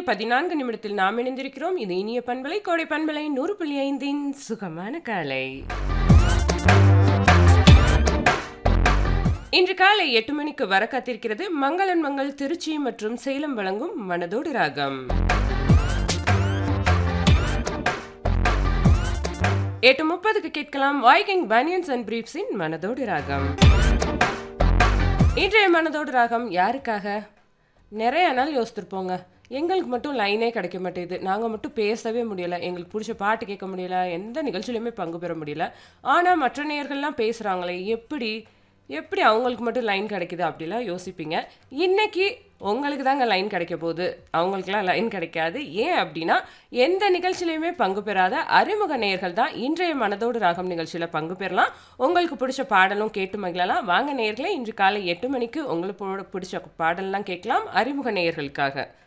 பதினான்கு நிமிடத்தில் நாம் இணைந்திருக்கிறோம் இது இனிய பண்பலை கோடை பண்பலை நூறு புள்ளி ஐந்தின் சுகமான காலை இன்று காலை எட்டு மணிக்கு வர காத்திருக்கிறது மங்களன் மங்கள் திருச்சி மற்றும் சேலம் வழங்கும் மனதோடு ராகம் எட்டு முப்பதுக்கு கேட்கலாம் வாய்கிங் பனியன்ஸ் அண்ட் பிரீப்ஸின் மனதோடு ராகம் இன்றைய மனதோடு ராகம் யாருக்காக நிறைய நாள் யோசித்திருப்போங்க எங்களுக்கு மட்டும் லைனே கிடைக்க மாட்டேங்குது நாங்கள் மட்டும் பேசவே முடியல எங்களுக்கு பிடிச்ச பாட்டு கேட்க முடியல எந்த நிகழ்ச்சியிலையுமே பங்கு பெற முடியல ஆனால் மற்ற நேயர்கள்லாம் பேசுகிறாங்களே எப்படி எப்படி அவங்களுக்கு மட்டும் லைன் கிடைக்குது அப்படிலாம் யோசிப்பீங்க இன்னைக்கு உங்களுக்கு தாங்க லைன் கிடைக்க போகுது அவங்களுக்குலாம் லைன் கிடைக்காது ஏன் அப்படின்னா எந்த நிகழ்ச்சியிலையுமே பங்கு பெறாத அறிமுக நேயர்கள் தான் இன்றைய மனதோடு ராகம் நிகழ்ச்சியில் பங்கு பெறலாம் உங்களுக்கு பிடிச்ச பாடலும் கேட்டு மகிழலாம் வாங்க நேயர்களே இன்று காலை எட்டு மணிக்கு உங்களுக்கு பிடிச்ச பாடல்லாம் கேட்கலாம் அறிமுக நேயர்களுக்காக